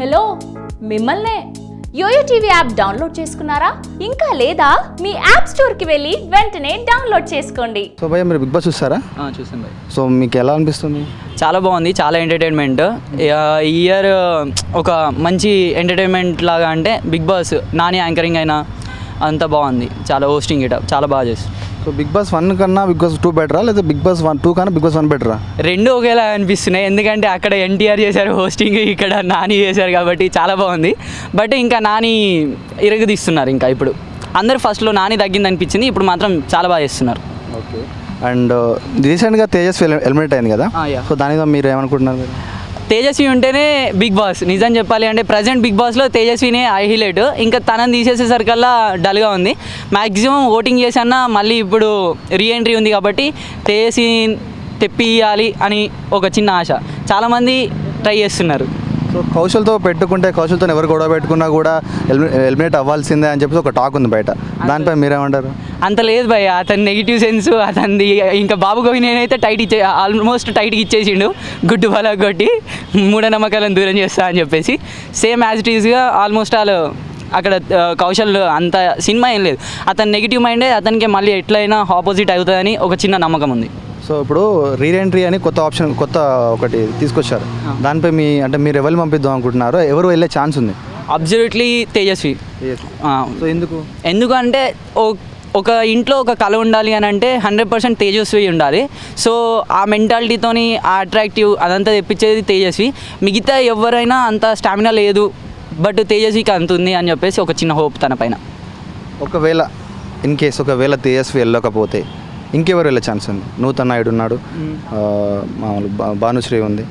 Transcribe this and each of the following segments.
Hello మిమ్మల్నే yo-yo TV app download చేసుకున్నారా ఇంకా లేదా మీ యాప్ స్టోర్కి వెళ్ళి వెంటనే డౌన్లోడ్ చేసుకోండి సో భయ్య మీరు బిగ్ బాస్ చూస్తారా చూసాను బాయ్ సో మీకు ఎలా అనిపిస్తుంది చాలా బాగుంది చాలా ఎంటర్టైన్మెంట్ ఈ ఇయర్ ఒక మంచి ఎంటర్టైన్మెంట్ లాగా అంటే బిగ్ బాస్ నాని యాంకరింగ్ అయినా అంతా బాగుంది చాలా హోస్టింగ్ ఇట చాలా బాగా చేస్తుంది సో బిగ్ బాస్ వన్ కన్నా బిగ్ బాస్ టూ బెటరా లేదా బిగ్ బాస్ వన్ టూ కన్నా బిగ్ బాస్ వన్ బెటరా రెండు ఒకేలా అనిపిస్తున్నాయి ఎందుకంటే అక్కడ ఎన్టీఆర్ చేశారు హోస్టింగ్ ఇక్కడ నాని చేశారు కాబట్టి చాలా బాగుంది బట్ ఇంకా నాని ఇరగదీస్తున్నారు ఇంకా ఇప్పుడు అందరు ఫస్ట్లో నాని తగ్గింది అనిపించింది ఇప్పుడు మాత్రం చాలా బాగా చేస్తున్నారు ఓకే అండ్ రీసెంట్గా తేజస్వి ఎలిమినేట్ అయింది కదా Ah, yeah. సో దాని మీద మీరు ఏమనుకుంటున్నారు మీరు తేజస్వి ఉంటేనే బిగ్ బాస్ నిజం చెప్పాలి అంటే ప్రజెంట్ బిగ్ బాస్లో తేజస్వినే హైలైట్ ఇంకా తనని తీసేసేసరికల్లా డల్గా ఉంది మ్యాక్సిమం ఓటింగ్ చేసన్నా మళ్ళీ ఇప్పుడు రీఎంట్రీ ఉంది కాబట్టి తేజస్వి తెప్పియాలి అని ఒక చిన్న ఆశ చాలామంది ట్రై చేస్తున్నారు సో కౌశల్తో పెట్టుకుంటే కౌశల్తో ఎవరు గొడవ పెట్టుకున్నా కూడా ఎలిమినేట్ అవ్వాల్సిందే అని చెప్పేసి ఒక టాక్ ఉంది బయట దానిపై మీరేమంటారు అంత లేదు భయ్య అతని నెగిటివ్ సెన్స్ అతనిది ఇంకా బాబు గోవింద్ అయితే టైట్ ఇచ్చే ఆల్మోస్ట్ టైట్కి ఇచ్చేసిండు గుడ్డు బల కొట్టి మూఢనమ్మకాలను దూరం చేస్తా అని చెప్పేసి సేమ్ యాజ్ ఇట్ ఈస్గా ఆల్మోస్ట్ ఆల్ అక్కడ ఆ, కౌశల్ అంత సినిమా ఏం లేదు అతని నెగిటివ్ మైండే అతనికి మళ్ళీ ఎట్లయినా ఆపోజిట్ అవుతుందని ఒక చిన్న నమ్మకం ఉంది సో ఇప్పుడు రీఎంట్రీ అని కొత్త ఆప్షన్ కొత్త ఒకటి తీసుకొచ్చారు దానిపై మీ అంటే మీరు ఎవరు పంపిద్దాం అనుకుంటున్నారో ఎవరు వెళ్ళే ఛాన్స్ ఉంది అబ్జల్యూట్లీ తేజస్వి ఆ, సో ఎందుకు ఎందుకంటే ఓ- ఒక ఇంట్లో ఒక కళ ఉండాలి అని అంటే హండ్రెడ్ పర్సెంట్ తేజస్వి ఉండాలి సో ఆ మెంటాలిటీతోని ఆ అట్రాక్టివ్ అదంతా తెప్పించేది తేజస్వి మిగతా ఎవరైనా అంత స్టామినా లేదు బట్ తేజస్వికి అంత ఉంది అని చెప్పేసి ఒక చిన్న హోప్ తన పైన ఒకవేళ ఇన్ కేస్ ఒకవేళ తేజస్వి వెళ్ళకపోతే ఇంకెవరు వెళ్ళే ఛాన్స్ ఉంది నూతన్ నాయుడు ఉన్నాడు ఆ, మామూలు బా- భానుశ్రీ ఉంది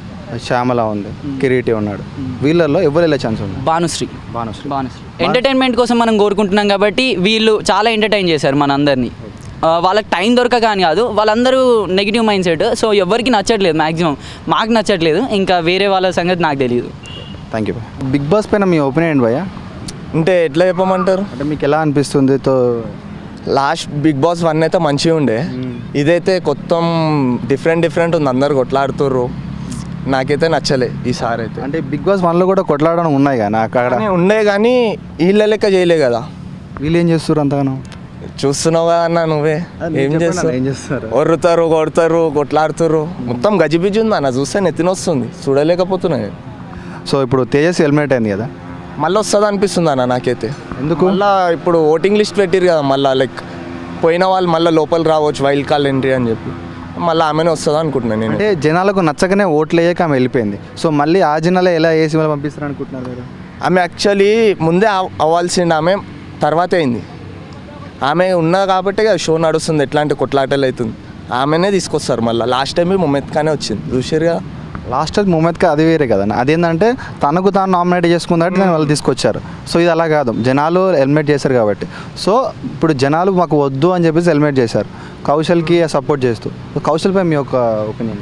శ్యామల ఉంది కిరీటి ఉన్నాడు వీళ్ళల్లో ఎవరు వెళ్ళే ఛాన్స్ ఉంది భానుశ్రీ భానుశ్రీ భానుశ్రీ ఎంటర్టైన్మెంట్ కోసం మనం కోరుకుంటున్నాం కాబట్టి వీళ్ళు చాలా ఎంటర్టైన్ చేశారు మన అందరినీ ఆ, వాళ్ళకి టైం దొరకక అని కాదు వాళ్ళందరూ నెగిటివ్ మైండ్ సెట్ సో ఎవరికి నచ్చట్లేదు మ్యాక్సిమం మాకు నచ్చట్లేదు ఇంకా వేరే వాళ్ళ సంగతి నాకు తెలియదు థ్యాంక్ యూ బిగ్ బాస్ పైన మీ ఒపీనియన్ భయ్యా అంటే ఎట్లా చెప్పమంటారు అంటే మీకు ఎలా అనిపిస్తుంది తో లాస్ట్ బిగ్ బాస్ వన్ అయితే మంచిగా ఉండే ఇదైతే కొత్త డిఫరెంట్ డిఫరెంట్ ఉంది అందరు కొట్లాడుతుర్రు నాకైతే నచ్చలే ఈసారి అయితే అంటే బిగ్ బాస్ వన్లో కూడా కొట్లాడడం ఉన్నాయి కానీ అక్కడ కానీ ఉండే కానీ వీళ్ళ లెక్క చేయలే కదా వీళ్ళు ఏం చేస్తారు అంతగానో చూస్తున్నావు కదా అన్న నువ్వే అది మీరు ఏం చెప్పండి చేస్తారు అన్న, ఏం చేస్తారు? ఒర్రుతారు కొడతారు కొట్లాడుతారు మొత్తం గజిబిజి ఉంది అన్న చూస్తే నెత్తినొస్తుంది చూడలేకపోతున్నాయి సో ఇప్పుడు తేజస్ ఎలిమినేట్ అయింది కదా మళ్ళీ వస్తుంది అనిపిస్తుంది అన్న నాకైతే ఎందుకు? మళ్ళా ఇప్పుడు ఓటింగ్ లిస్ట్ పెట్టిరు కదా మళ్ళీ లైక్ పోయిన వాళ్ళు మళ్ళీ లోపల రావచ్చు వైల్డ్ కార్డ్ ఎంట్రీ అని చెప్పి మళ్ళీ ఆమెనే వస్తుంది అనుకుంటున్నాను నేను అంటే జనాలకు నచ్చకనే ఓట్లు వేయక ఆమె వెళ్ళిపోయింది సో మళ్ళీ ఆ జనాలే ఎలా వేసి మళ్ళీ పంపిస్తారు అనుకుంటున్నారు మీరు ఆమె యాక్చువల్లీ ముందే అవ్- అవ్వాల్సింది ఆమె తర్వాత అయింది ఆమె ఉన్నా కాబట్టి కదా షో నడుస్తుంది ఎట్లాంటి కొట్లాటలు అవుతుంది ఆమెనే తీసుకొస్తారు మళ్ళీ లాస్ట్ టైం మొమెత్ ఖానే వచ్చింది చూసారుగా లాస్ట్ మూమెంట్కి అది వేరే కదా అదేంటంటే తనకు తాను నామినేట్ చేసుకున్నట్టు నేను వాళ్ళు తీసుకొచ్చారు సో ఇది అలా కాదు జనాలు హెల్మెట్ చేశారు కాబట్టి సో ఇప్పుడు జనాలు మాకు వద్దు అని చెప్పేసి హెల్మెట్ చేశారు కౌశల్కి సపోర్ట్ చేస్తూ సో కౌశల్పై మీ యొక్క ఒపీనియన్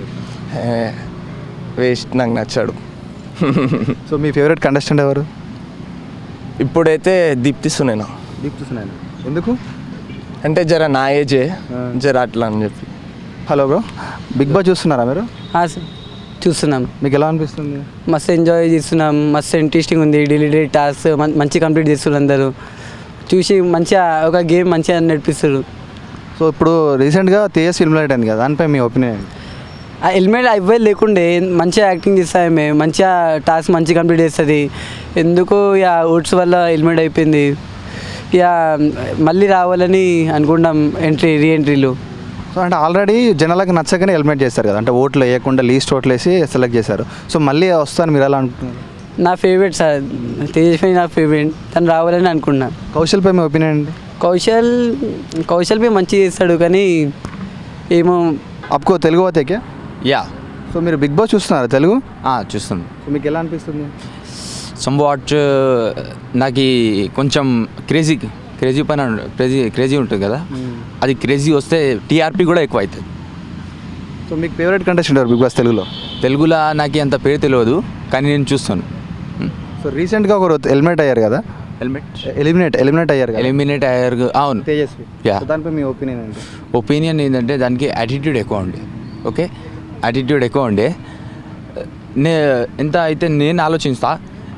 వేస్ట్ నాకు నచ్చాడు సో మీ ఫేవరెట్ కంటెస్టెంట్ ఎవరు ఇప్పుడైతే దీప్తి సునేనా దీప్తి సునైనా ఎందుకు అంటే జర నా ఏజే ఆ. జర అట్లా అని చెప్పి హలో బ్రో బిగ్ బాస్ చూస్తున్నారా మీరు ఆ సార్ చూస్తున్నాం మీకు ఎలా అనిపిస్తుంది మస్తు ఎంజాయ్ చేస్తున్నాం మస్తు ఇంట్రెస్టింగ్ ఉంది డైలీ డైలీ టాస్క్ మంచి కంప్లీట్ చేస్తున్నారు అందరూ చూసి మంచిగా ఒక గేమ్ మంచిగా నడిపిస్తారు సో ఇప్పుడు రీసెంట్గా తేజస్ ఎలిమినేట్ అయింది కదా దానిపై మీ ఒపీనియన్ ఆ హెల్మెట్ అవ్వే లేకుండే మంచిగా యాక్టింగ్ చేస్తాయి ఆమె మంచిగా టాస్క్ మంచిగా కంప్లీట్ చేస్తుంది ఎందుకు ఇక ఓట్స్ వల్ల హెల్మెట్ అయిపోయింది ఇక మళ్ళీ రావాలని అనుకుంటాం ఎంట్రీ రీ ఎంట్రీలు సో అంటే ఆల్రెడీ జనాలకు నచ్చకనే హెల్మెట్ చేస్తారు కదా అంటే ఓట్లు వేయకుండా లీస్ట్ ఓట్లు వేసి సెలెక్ట్ చేశారు సో మళ్ళీ వస్తాను మీరు ఎలా అనుకుంటున్నారు నా ఫేవరెట్ సార్ తేజస్వి నా ఫేవరెట్ తను రావాలని అనుకున్నా కౌశల్పై మీ ఒపీనియన్ అండి కౌశల్ కౌశల్ బి మంచిగా చేస్తాడు కానీ ఏమో అప్కో తెలుగు పోతే యా సో మీరు బిగ్ బాస్ చూస్తున్నారా తెలుగు చూస్తాను సో మీకు ఎలా అనిపిస్తుంది సంవాట్ నాకు ఈ కొంచెం క్రేజీ క్రేజీ పైన క్రేజీ క్రేజీ ఉంటుంది కదా అది క్రేజీ వస్తే టీఆర్పీ కూడా ఎక్కువ అవుతుంది సో మీకు ఫేవరెట్ కంటెస్టెంట్ ఎవరు బిగ్ బాస్ తెలుగులో తెలుగులో నాకు అంత పేరు తెలియదు కానీ నేను చూస్తాను సో రీసెంట్గా ఒకరు హెల్మెట్ అయ్యారు కదా హెల్మెట్ ఎలిమినేట్ ఎలిమినేట్ అయ్యారు కదా ఎలిమినేట్ అయ్యారు అవును తేజస్వి Yeah. సో దానిపై మీ ఒపీనియన్ ఏంటి ఒపీనియన్ ఏంటంటే దానికి యాటిట్యూడ్ ఎక్కువ ఉండే ఓకే యాటిట్యూడ్ ఎక్కువ ఉండే నే ఎంత అయితే నేను ఆలోచిస్తా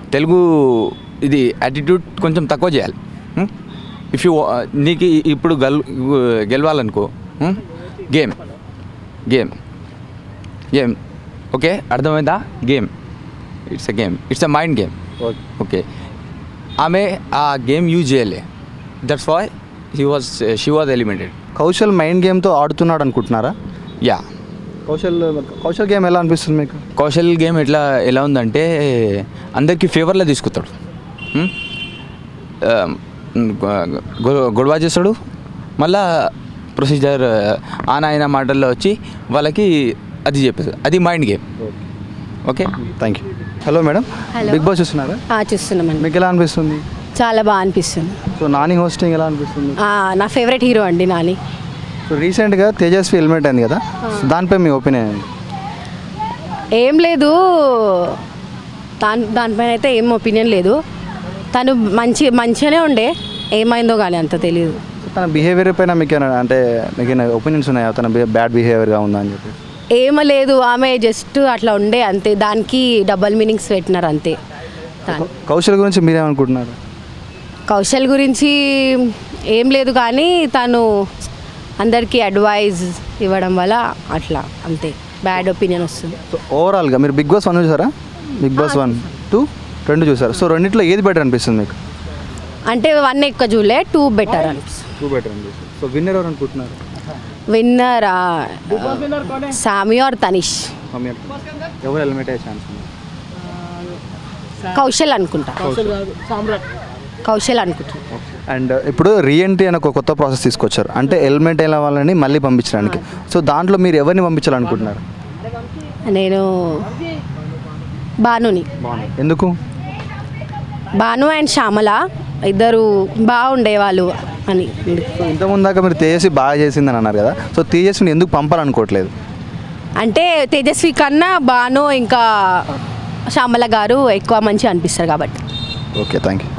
తెలుగు ఇది యాటిట్యూడ్ కొంచెం తక్కువ చేయాలి ఇఫ్ యూ నీకు ఇప్పుడు గెల్ గెలవాలనుకో గేమ్ గేమ్ గేమ్ ఓకే అర్థమైందా game it's a game it's a mind game okay okay ఆమె ఆ గేమ్ యూజ్ చేయలే that's why he was she was eliminated Kaushal mind గేమ్తో ఆడుతున్నాడు అనుకుంటున్నారా యా కౌశల్ కౌశల్ గేమ్ ఎలా అనిపిస్తుంది మీకు కౌశల్ గేమ్ ఎట్లా ఎలా ఉందంటే అందరికీ ఫేవర్లో తీసుకుతాడు హ్మ్? ఆ, గొ- గొడవ చేస్తాడు మళ్ళా ప్రొసీజర్ ఆన ఆయన మాటల్లో వచ్చి వాళ్ళకి అది చెప్పేది అది mind game okay thank you hello madam Hello. Bigg Boss చూస్తున్నారా ఆ, చూస్తున్నామండి మీకు ఎలా అనిపిస్తుంది చాలా బాగా అనిపిస్తుంది సో నాని హోస్టింగ్ ఎలా అనిపిస్తుంది ఆ, నా ఫేవరెట్ హీరో అండి నాని సో రీసెంట్గా తేజస్వి హెల్మెట్ అయింది కదా సో దానిపై మీ ఒపీనియన్ ఏంటి ఏం లేదు దాని దానిపైన అయితే ఏం ఒపీనియన్ లేదు తను మంచి మంచిగానే ఉండే ఏమైందో కానీ అంత తెలియదు తన బిహేవియర్ పైన మీకు ఏమైనా అంటే మీకు ఏమైనా ఒపీనియన్స్ ఉన్నాయా తన బ్యాడ్ బిహేవియర్గా ఉందా అని చెప్పి ఏమ లేదు ఆమె జస్ట్ అట్లా ఉండే అంతే దానికి డబల్ మీనింగ్స్ పెట్టినారు అంతే దాని కౌశల్ గురించి మీరేమనుకుంటున్నారు కౌశల్ గురించి ఏం లేదు కానీ తను అందరికీ అడ్వైజ్ ఇవ్వడం వల్ల అట్లా అంతే బ్యాడ్ ఒపీనియన్ వస్తుంది సో ఓవరాల్గా మీరు బిగ్ బాస్ వన్ చూసారా బిగ్ బాస్ వన్ టూ రెండు చూసారు సో రెండిట్లో ఏది బెటర్ అనిపిస్తుంది మీకు అంటే వన్ ఎక్కువ చూడలే టూ బెటర్ అనిపిస్తుంది టూ బెటర్ అనిపిస్తుంది సో విన్నర్ ఎవరు అనుకుంటున్నారు విన్నర్ సామి ఆర్ తనిష్ ఎవరు హెల్మెట్ అయ్యే ఛాన్స్ ఉంది కౌశల్ అనుకుంటా కౌశల్ అనుకుంటా అండ్ ఇప్పుడు రీఎంట్రీ అనే ఒక కొత్త ప్రాసెస్ తీసుకొచ్చారు అంటే హెల్మెట్ అయిన వాళ్ళని మళ్ళీ పంపించడానికి సో దాంట్లో మీరు ఎవరిని పంపించాలనుకుంటున్నారు నేను భానుని ఎందుకు భాను అండ్ శ్యామల ఇద్దరు బాగుండేవాళ్ళు అని సో ఇంతకుముందు దాకా మీరు తేజస్వి బాగా చేసిందని అన్నారు కదా సో తేజస్విని ఎందుకు పంపాలనుకోవట్లేదు అంటే తేజస్వి కన్నా భాను ఇంకా శ్యామల గారు ఎక్కువ మంచి అనిపిస్తారు కాబట్టి ఓకే థ్యాంక్ యూ